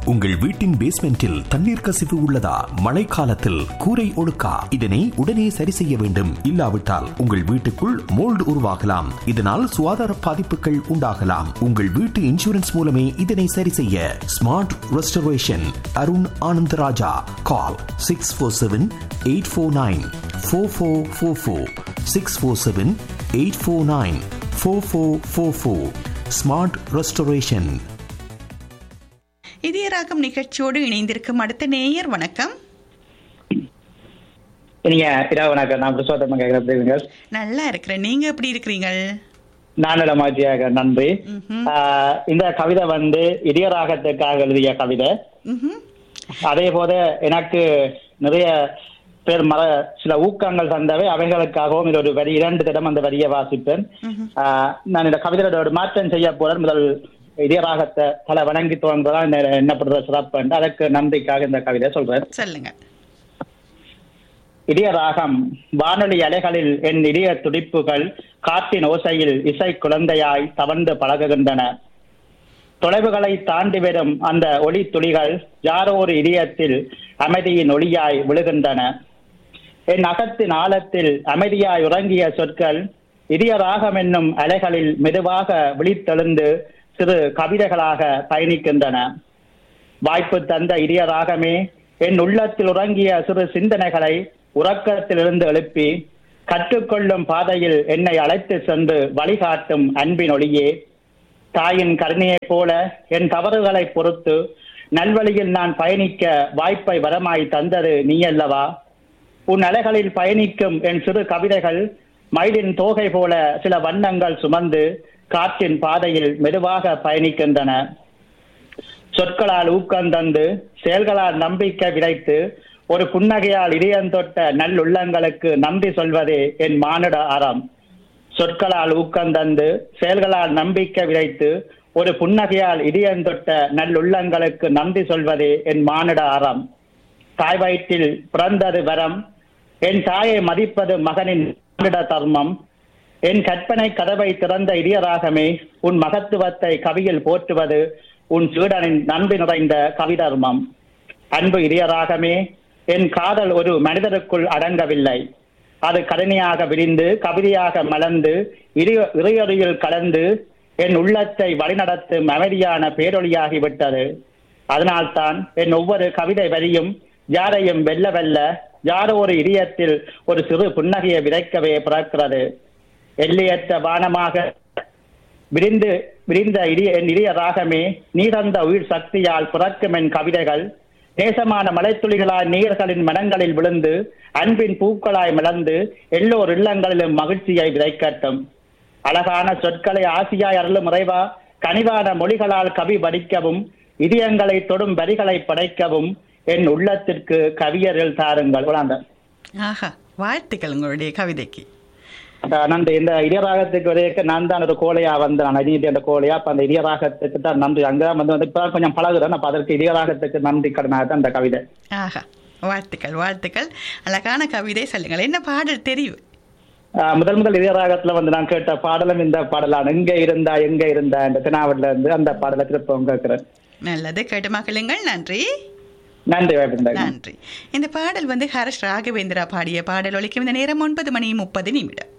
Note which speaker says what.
Speaker 1: உங்கள் வீட்டின் பேஸ்மெண்டில் தண்ணீர் கசிவு உள்ளதா மழைக்காலத்தில் கூரை ஒழுக்கா இதனை உடனே சரி செய்ய வேண்டும் இல்லாவிட்டால் உங்கள் வீட்டுக்குள் மோல்டு உருவாகலாம் இதனால் சுகாதார பாதிப்புகள் உண்டாகலாம் உங்கள் வீட்டு இன்சூரன்ஸ் மூலமே இதனை சரி செய்ய smart restoration Arun Anandaraja call six four seven eight four nine four four four four six four seven eight four nine four four four four smart restoration
Speaker 2: இதய ராகம் நிகழ்ச்சியோடு இணைந்திருக்கும் அடுத்த நேயர் வணக்கம்
Speaker 3: நீங்க இரவு வணக்கம் நான் புருஷோத்தமன் கேட்கிறீங்க
Speaker 2: நல்லா இருக்கிறேன் நீங்க எப்படி இருக்கிறீங்க
Speaker 3: நானட மாற்றியாக நன்றி
Speaker 2: ம்ஹும்.
Speaker 3: ஆஹ் இந்த கவிதை வந்து இடியராகத்துக்காக எழுதிய கவிதை
Speaker 2: ம்ஹும்.
Speaker 3: அதே போல எனக்கு நிறைய பேர் மர சில ஊக்கங்கள் தந்தவை அவைகளுக்காகவும் இது ஒரு வரி இரண்டு தினம் அந்த வரியை வாசிப்பேன் ஆஹ் நான் இந்த கவிதையோட ஒரு மாற்றம் செய்ய போறேன் முதல் இதயராகத்தை பல வணங்கி துவங்குறதா என்னப்படுற சிறப்பு என்று அதற்கு நன்றிக்காக இந்த கவிதை சொல்றேன்
Speaker 2: சொல்லுங்க
Speaker 3: இதய ராகம் வானொலி அலைகளில் என் இதய துடிப்புகள் காற்றின் ஓசையில் இசை குழந்தையாய் தவழ்ந்து பழகுகின்றன தொலைவுகளை தாண்டி வரும் அந்த ஒளி துளிகள் யாரோ ஒரு இதயத்தில் அமைதியின் ஒளியாய் விழுகின்றன என் அகத்தின் ஆழத்தில் அமைதியாய் உறங்கிய சொற்கள் இதய ராகம் என்னும் அலைகளில் மெதுவாக விழித்தெழுந்து சிறு கவிதைகளாக பயணிக்கின்றன வாய்ப்பு தந்த இதய ராகமே என் உள்ளத்தில் உறங்கிய சிறு சிந்தனைகளை உறக்கத்திலிருந்து எழுப்பி கற்றுக்கொள்ளும் பாதையில் என்னை அழைத்து சென்று வழிகாட்டும் அன்பின் ஒளியே தாயின் கருணையைப் போல என் தவறுகளை பொறுத்து நல்வழியில் நான் பயணிக்க வாய்ப்பை வரமாய் தந்தது நீ அல்லவா உன் அலைகளில் பயணிக்கும் என் சிறு கவிதைகள் மயிலின் தோகை போல சில வண்ணங்கள் சுமந்து காற்றின் பாதையில் மெதுவாக பயணிக்கின்றன சொற்களால் ஊக்கம் தந்து செயல்களால் நம்பிக்கை விதைத்து ஒரு புன்னகையால் இதயந்தொட்ட நல்லுள்ளங்களுக்கு நன்றி சொல்வதே என் மானுட அறம் சொற்களால் ஊக்கம் தந்து செயல்களால் நம்பிக்கை விதைத்து ஒரு புன்னகையால் இதயந்தொட்ட நல்லுள்ளங்களுக்கு நன்றி சொல்வதே என் மானுட அறம் தாய் வயிற்றில் பிறந்தது வரம் என் தாயை மதிப்பது மகனின் மானிட தர்மம் என் கற்பனை கதவை திறந்த இதயராகமே உன் மகத்துவத்தை கவியில் போற்றுவது உன் சீடனின் நன்றி நிறைந்த கவிதர்மம் அன்பு இதயராகமே என் காதல் ஒரு மனிதருக்குள் அடங்கவில்லை அது கருணையாக விரிந்து கவிதையாக மலர்ந்து இரு- இறையொலியில் கலந்து என் உள்ளத்தை வழிநடத்தும் அமைதியான பேரொளியாகிவிட்டது அதனால்தான் என் ஒவ்வொரு கவிதை வரியும் யாரையும் வெல்ல வெல்ல யாரோ ஒரு இதயத்தில் ஒரு சிறு புன்னகையை விதைக்கவே பிறக்கிறது எல்லையற்ற வானமாக விரிந்து விரிந்த இடிய என் இடிய ராகமே நீ தந்த உயிர் சக்தியால் பிறக்கும் என் கவிதைகள் நேசமான மலைத்துளிகளாய் நீர்களின் மனங்களில் விழுந்து அன்பின் பூக்களாய் மலர்ந்து எல்லோர் இல்லங்களிலும் மகிழ்ச்சியை விதைக்கட்டும் அழகான சொற்களை ஆசியாய் அருளும் இறைவா கனிவான மொழிகளால் கவி வடிக்கவும் இதயங்களை தொடும் வரிகளை படைக்கவும் என் உள்ளத்திற்கு கவியரில் தாருங்கள் உலாந்தன்
Speaker 2: ஆஹா வாழ்த்துக்கள் உங்களுடைய கவிதைக்கு
Speaker 3: அஹ் நன்றி இந்த இடியராகத்துக்கு வரைக்கும் நான் தான் ஒரு கோழையா வந்தேன் நான் அஜித் என்ற கோழையா அப்ப அந்த இடியராகத்துக்கு தான் நன்றி அங்கதான் வந்து வந்து இப்ப கொஞ்சம் பழகுறேன் அப்ப அதற்கு இடியராகத்துக்கு நன்றி கடனாக தான் அந்த கவிதை
Speaker 2: ஆஹா வாழ்த்துக்கள் வாழ்த்துக்கள் அழகான கவிதை சொல்லுங்கள் என்ன பாடல் தெரியும்
Speaker 3: அஹ் முதல் முதல் இடியராகத்துல வந்து நான் கேட்ட பாடலும் இந்த பாடலான எங்க இருந்தா எங்க இருந்தா இந்த தினாவட்ல இருந்து அந்த பாடலை திருப்பம் கேட்கிறேன்
Speaker 2: நல்லது கேட்டு மகளுங்கள் நன்றி
Speaker 3: நன்றி வாய்ப்பு
Speaker 2: நன்றி இந்த பாடல் வந்து ஹரஷ் ராகவேந்திரா பாடிய பாடல் ஒலிக்கும் இந்த நேரம் ஒன்பது மணி முப்பது நிமிடம்